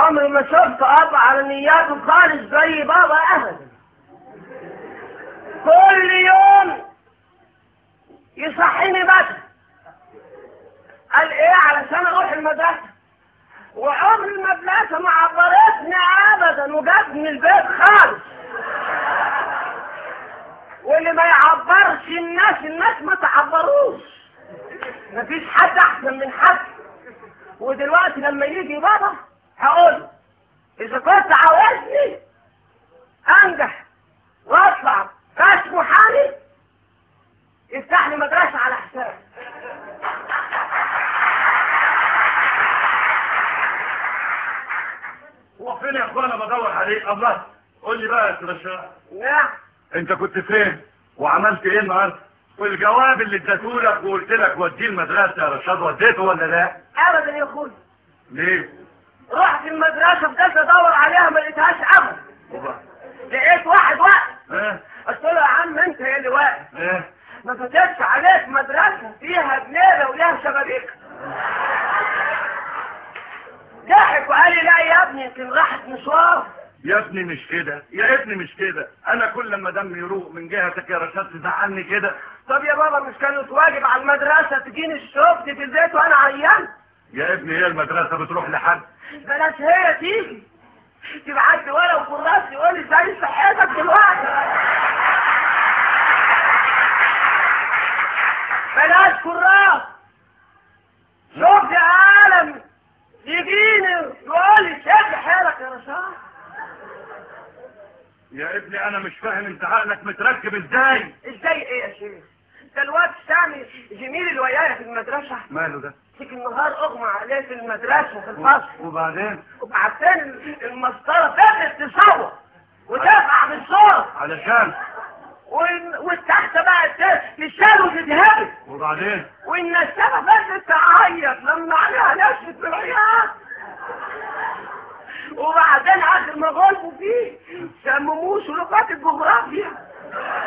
عمري ما شفت اب على نياته خالص زي بابا ابدا كل يوم يصحيني بدري قال ايه علشان اروح المدرسه وعمر المدرسه ما عبرتني ابدا وجابني البيت خالص واللي ما يعبرش الناس الناس ما تعبروش مفيش حد احسن من حد ودلوقتي لما يجي بابا هقول اذا كنت عاوزني انجح واطلع كاس محامي افتح لي مدرسه على حسابي هو فين يا اخوانا بدور عليك الله قول لي بقى يا استاذ رشاد نعم انت كنت فين وعملت ايه النهارده والجواب اللي اديتهولك وقلت لك وديه المدرسه يا رشاد وديته ولا لا ابدا يا اخوي ليه رحت المدرسه فضلت ادور عليها ما لقيتهاش ابدا وبقى. لقيت واحد واقف ها قلت له يا عم انت يا اللي واقف ايه ما فتحش عليك مدرسة فيها جنينة وليها شبابيك ضحك وقال لي لا يا ابني يمكن راحت مشوار يا ابني مش كده يا ابني مش كده انا كل لما دمي يروق من جهتك يا رشاد تزعلني كده طب يا بابا مش كانت واجب على المدرسة تجيني الشوف في البيت وانا عيان يا ابني هي المدرسه بتروح لحد بلاش هي تيجي تبعت لي ولد وكراس يقول لي ازاي صحتك دلوقتي بلاش كراس شوف يا عالم يجيني يقول لي شد حيلك يا رشاد يا ابني انا مش فاهم انت عقلك متركب ازاي ازاي ايه يا شيخ ده الواد سامي جميل اللي ويايا في المدرسة ماله ده فيك النهار اغمى عليه في المدرسة في الفصل وبعدين وبعدين المسطرة فضلت تصور وترفع بالصوت علشان وال- والتحت بقى تشال وتتهبل وبعدين والنسابة فضلت تعيط لما عليها نشفة في العياط وبعدين اخر ما غلبوا فيه سمموه لغات الجغرافيا